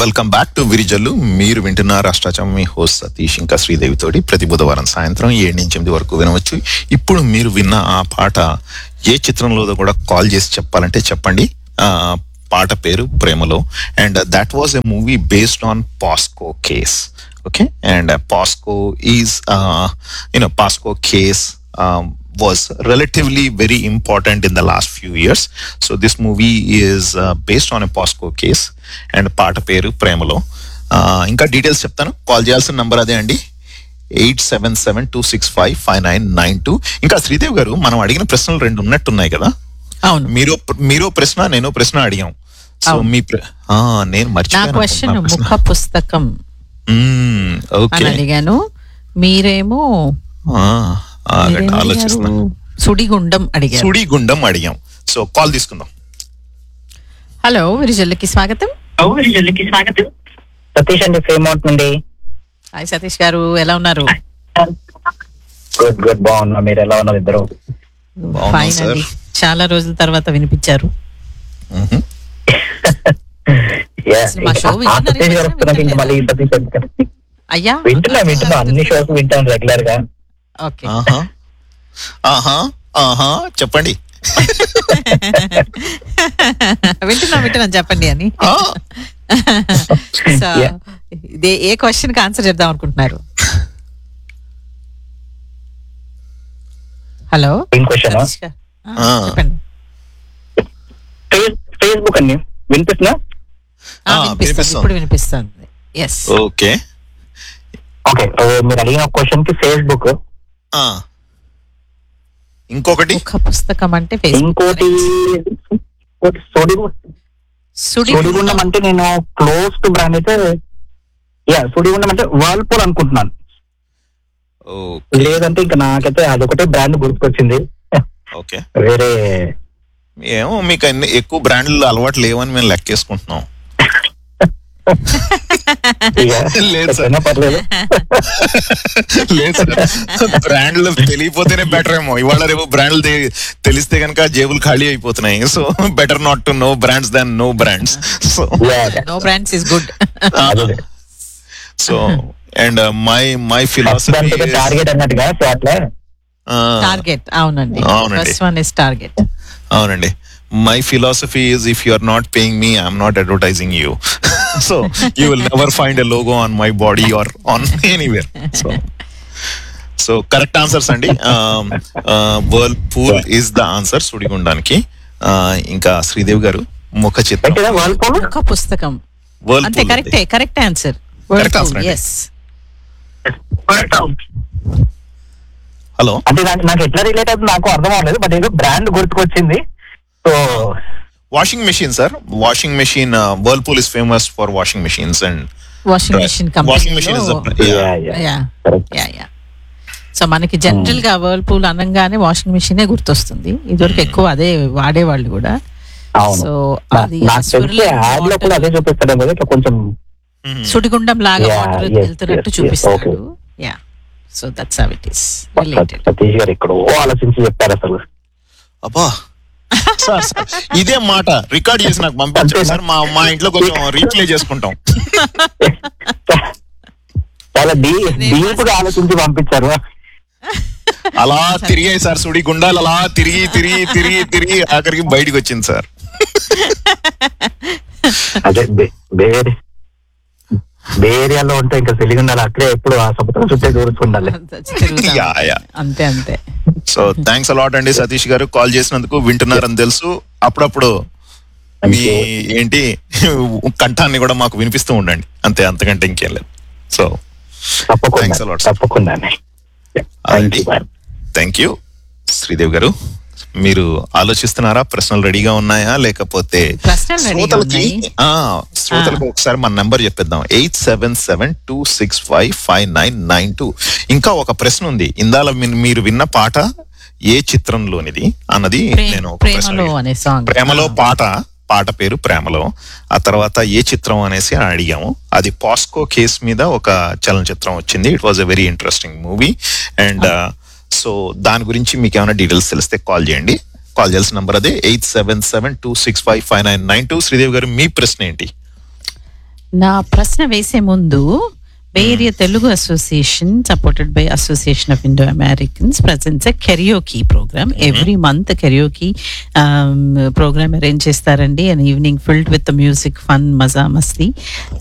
Welcome back to విరిజల్లు మీరు వింటున్న రాష్ట్రాచం మీ host Satish ఇంకా శ్రీదేవితోటి ప్రతి బుధవారం సాయంత్రం ఏడు నుంచి ఎనిమిది వరకు వినవచ్చు ఇప్పుడు మీరు విన్న ఆ పాట ఏ చిత్రంలో కూడా కాల్ చేసి చెప్పాలంటే చెప్పండి ఆ పాట పేరు ప్రేమలో and that was a movie based on POCSO case okay and POCSO is you know POCSO case was relatively very important in the last few years. So this movie is uh, based on a POSCO case and పాట పేరు ప్రేమలో Uh, ఇంకా details చెప్తాను call చేయాల్సిన number అదే అండి eight seven seven two six five five nine nine two ఇంకా శ్రీదేవి గారు మనం అడిగిన ప్రశ్నలు రెండు ఉన్నట్టున్నాయి కదా అవును మీరు మీరు ప్రశ్న నేను ప్రశ్న అడిగాం సో అవును. మీ ప్ర- ఆ, నేను నా మర్చిపోయాను క్వశ్చన్ నా ప్రశ్న. ముఖ పుస్తకం మ్మ్, అని ఓకే అడిగాను మీరేమో ఆ, ఆగండి, మీరేం ఆలోచిస్తున్నా అడిగారు? సుడిగుండం అడిగారు సుడి గుండం అడిగాం సో కాల్ తీసుకుందాం హలో విరిజల్లుకి స్వాగతం ఔరిజల్కి స్వాగతం సతీష్ అండి ఫేమౌంట్ నుండి హాయ్ సతీష్ గారు ఎలా ఉన్నారు గుడ్ గుడ్ బాగున్నా మీరు ఎలా ఉన్నారు ఇద్దరు బాగున్నాం, ఫైన్ సార్. అండి చాలా రోజుల తర్వాత వినిపించారు మ్హూ. Yeah. అసలు మా show ఆ వింటున్నారా సతీష్ గారు లేదా? వస్తున్నారు ఇంకా మళ్ళీ ఈ సతీష్ ఎందుకు? అయ్యా వింటున్నా వింటున్నా అన్ని షోస్ వింటాను రెగ్యులర్ గా ఓకే ఆహా ఆహా ఆహా చెప్పండి వింటున్నా వింటున్నా చెప్పండి అని ఆ, సో Yeah. ఇదే ఏ క్వశ్చన్ కి ఆన్సర్ చెప్దాం అనుకుంటున్నారు హలో ఏం క్వశ్చన్ సతీష్ గారు. ఆ, ఆ. చెప్పండి ఫేస్బుక్ అండి వినిపిస్తున్నా ఆ, ఆ, వినిపిస్తుంది వినిపిస్తుంది. ఇప్పుడు వినిపిస్తుంది ఎస్ ఓకే ఓకే మీరు అడిగిన క్వశ్చన్ కి ఫేస్బుక్ ఆ. ఇంకొకటి ముఖ పుస్తకం అంటే Facebook. ఇంకోటి ఇంకోటి సోడిగు- సుడి సుడిగుండం అంటే నేను క్లోజ్ టు బ్రాండ్ అయితే యా సుడిగుండం అంటే వర్ల్పూల్ అనుకుంటున్నాను ఓకే లేదంటే ఇంకా నాకైతే అదొకటే బ్రాండ్ గుర్తుకొచ్చింది ఓకే వేరే ఏమో మీకు అన్ని ఎక్కువ బ్రాండ్లు అలవాటు లేవని మేము లెక్కేసుకుంటున్నాం ఇక లేదు సార్. అయినా పర్లేదు లేదు బ్రాండ్లు తెలియపోతేనే బెటర్ ఏమో ఇవాళ రేపు బ్రాండ్లు తె- తెలిస్తే కనుక జేబులు ఖాళీ అయిపోతున్నాయి so better not to no brands than no brands so Yeah, no brands is good అదే. So and my my philosophy దానికి టార్గెట్ అన్నట్టుగా సో అట్లా టార్గెట్ అవునండి అవునండి. ఫస్ట్ వన్ ఇస్ టార్గెట్ అవునండి my philosophy is if you are not paying me I'm not advertising you so you will never find a logo on my body or on anywhere so so correct answers అండి whirl pool is the answer సుడిగుండానికి Uh, ఇంకా శ్రీదేవి గారు ముఖ చిత్రం అయితే Whirlpool ముఖ పుస్తకం whirl అంతే కరెక్టే కరెక్ట్ ఆన్సర్ Correct answer అండి. ఎస్ హలో అంటే నాకు నాకు ఎట్లా రిలేట్ అవుతుంది నాకు అర్థం అవ్వలేదు బట్ ఏదో బ్రాండ్ గుర్తుకొచ్చింది so washing machine sir washing machine Whirlpool is famous for washing machines and washing machine washing machine is yeah yeah yeah so మనకి జనరల్ గా వర్ల్పూల్ అనగానే వాషింగ్ మెషినే గుర్తొస్తుంది ఇదివరకు ఎక్కువ అదే వాడేవాళ్ళు కూడా అవును సో నా- అది నాకు తెలిసి యాడ్ లో కూడా అదే చూపిస్తాడు కదా ఇట్లా కొంచెం సుడిగుండం లాగా Yeah, వాటర్ yes, వెళ్తున్నట్టు yes, yes, చూపిస్తాడు okay. Yeah so that's how it is related Satish గారు ఇక్కడ ఓ ఆలోచించి చెప్పారు అసలు అబ్బా సార్ సార్ ఇదే మాట రికార్డ్ చేసి నాకు పంపించండి సార్ మా మా ఇంట్లో కొంచెం రీప్లే చేసుకుంటాం చాలా డీ డీప్ గా ఆలోచించి పంపించారు అలా తిరిగాయి సార్ సుడి గుండాలు అలా తిరిగి తిరిగి తిరిగి తిరిగి ఆఖరికి బయటికి వచ్చింది సార్ అదే బే- బేరే బేరియాలో ఉంటే ఇంకా తెలియకుండా అట్లే ఎప్పుడు ఆ సముద్రం చుట్టే చూస్తుండాలి యా, యా. అంతే అంతే సో థ్యాంక్స్ అలాట్ అండి సతీష్ గారు కాల్ చేసినందుకు వింటున్నారని తెలుసు అప్పుడప్పుడు మీ ఏంటి కంఠాన్ని కూడా మాకు వినిపిస్తూ ఉండండి అంతే అంతకంటే ఇంకేం లేదు సో తప్పకుండా Thanks a lot, sir. తప్పకుండా thank you thank you Sridevi గారు మీరు ఆలోచిస్తున్నారా ప్రశ్నలు రెడీగా ఉన్నాయా లేకపోతే ప్రశ్నలు రెడీగా శ్రోతలకి ఉన్నాయి. ఆ, శ్రోతలకు ఒకసారి మన నంబర్ చెప్పేద్దాం eight seven seven two six five five nine nine two ఇంకా ఒక ప్రశ్న ఉంది ఇందాల మీ- మీరు విన్న పాట ఏ చిత్రంలోనిది అన్నది నేను ఒక ప్రశ్న ప్రేమలో అడిగాను. అనే సాంగ్ ప్రేమలో పాట పాట పేరు ప్రేమలో ఆ తర్వాత ఏ చిత్రం అనేసి అడిగాము అది పాస్కో కేస్ మీద ఒక చలనచిత్రం వచ్చింది it was a very interesting movie and so దాని గురించి మీకు ఏమైనా డీటెయిల్స్ తెలిస్తే కాల్ చేయండి కాల్ చేయాల్సిన నంబర్ అదే eight seven seven two six five five nine nine two Sridevi గారు మీ ప్రశ్న ఏంటి నా ప్రశ్న వేసే ముందు Bay Area Telugu association supported by association of Indo Americans presents a karaoke program every month karaoke program arrange చేస్తారండి and evening filled with music fun మజా మస్తీ